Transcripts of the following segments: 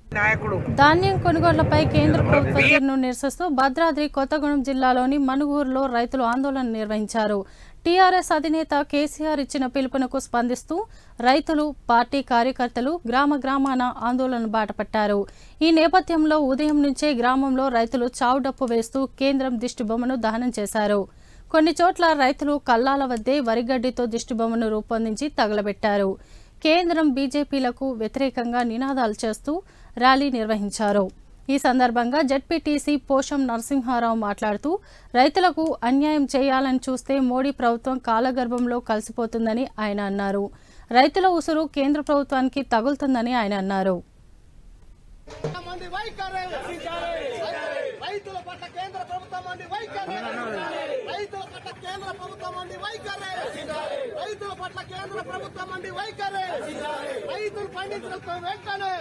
నాయకుడు ధాన్యం కొనుగోళ్లపై కేంద్ర ప్రభుత్వ తీరును నిరసిస్తూ భద్రాద్రి కొత్తగూడెం జిల్లాలోని మనుగూరులో రైతులు ఆందోళన నిర్వహించారు టీఆర్ఎస్ అధినేత కేసీఆర్ ఇచ్చిన పిలుపునకు స్పందిస్తూ రైతులు పార్టీ కార్యకర్తలు గ్రామ గ్రామాన ఆందోళన బాటపట్టారు ఈ నేపథ్యంలో ఉదయం నుంచే గ్రామంలో రైతులు చావుడప్పు వేస్తూ కేంద్రం దిష్టిబొమ్మను దహనం చేశారు కొన్ని చోట్ల రైతులు కల్లాల వద్దే వరిగడ్డితో దిష్టిబొమ్మను రూపొందించి తగలబెట్టారు కేంద్రం బీజేపీలకు వ్యతిరేకంగా నినాదాలు చేస్తూ ర్యాలీ నిర్వహించారు ఈ సందర్భంగా జడ్పీటీసీ పోషం నరసింహారావు మాట్లాడుతూ రైతులకు అన్యాయం చేయాలని చూస్తే మోడీ ప్రభుత్వం కాలగర్భంలో కలిసిపోతుందని ఆయన అన్నారు రైతుల ఉసురు కేంద్ర ప్రభుత్వానికి తగులుతుందని ఆయన అన్నారు మంది వైఖరి రైతుల పట్ల కేంద్ర ప్రభుత్వం మంది వైఖరి రైతుల పట్ల కేంద్ర ప్రభుత్వం మంది వైఖరి రైతుల పట్ల కేంద్ర ప్రభుత్వం మంది వైఖరి రైతులు పండించడంతో వెంటనే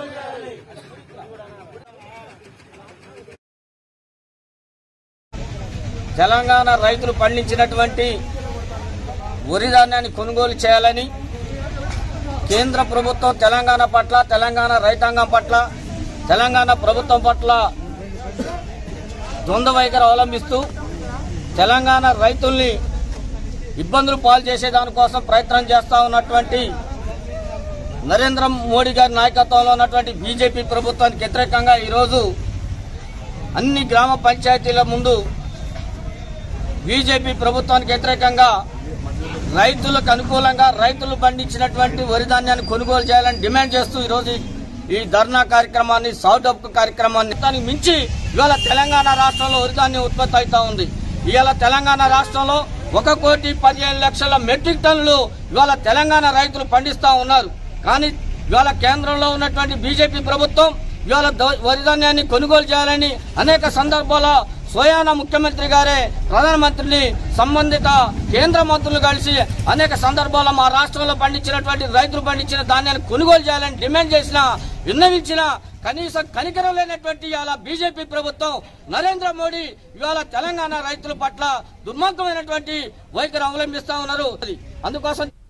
తెలంగాణ రైతులు పండించినటువంటి వరి ధాన్యాన్ని కొనుగోలు చేయాలని కేంద్ర ప్రభుత్వం తెలంగాణ పట్ల తెలంగాణ రైతాంగం పట్ల తెలంగాణ ప్రభుత్వం పట్ల ద్వంద్వ వైఖరి అవలంబిస్తూ తెలంగాణ రైతుల్ని ఇబ్బందులు పాలు చేసే దానికోసం ప్రయత్నం చేస్తా ఉన్నటువంటి నరేంద్ర మోడీ గారి నాయకత్వంలో ఉన్నటువంటి బీజేపీ ప్రభుత్వానికి వ్యతిరేకంగా ఈరోజు అన్ని గ్రామ పంచాయతీల ముందు బీజేపీ ప్రభుత్వానికి వ్యతిరేకంగా రైతులకు అనుకూలంగా రైతులు పండించినటువంటి వరి ధాన్యాన్ని కొనుగోలు చేయాలని డిమాండ్ చేస్తూ ఈరోజు ఈ- ఈ ధర్నా కార్యక్రమాన్ని సౌట్ అప్ కార్యక్రమాన్ని దానికి మించి ఇవాళ తెలంగాణ రాష్ట్రంలో వరి ధాన్యం ఉత్పత్తి అవుతా ఉంది ఇవాళ తెలంగాణ రాష్ట్రంలో ఒక కోటి పదిహేను లక్షల మెట్రిక్ టన్నులు ఇవాళ తెలంగాణ రైతులు పండిస్తా ఉన్నారు కానీ ఇవాళ కేంద్రంలో ఉన్నటువంటి బీజేపీ ప్రభుత్వం ఇవాళ ద- వరి ధాన్యాన్ని కొనుగోలు చేయాలని అనేక సందర్భాల్లో స్వయాన ముఖ్యమంత్రి గారే ప్రధానమంత్రిని సంబంధిత కేంద్ర మంత్రులు కలిసి అనేక సందర్భాల్లో మా రాష్ట్రంలో పండించినటువంటి రైతులు పండించిన ధాన్యాన్ని కొనుగోలు చేయాలని డిమాండ్ చేసిన విన్నవించిన కనీసం కనికరం లేనటువంటి ఇవాళ బీజేపీ ప్రభుత్వం నరేంద్ర మోడీ ఇవాళ తెలంగాణ రైతుల పట్ల దుర్మార్గమైనటువంటి వైఖరి అవలంబిస్తా ఉన్నారు అందుకోసం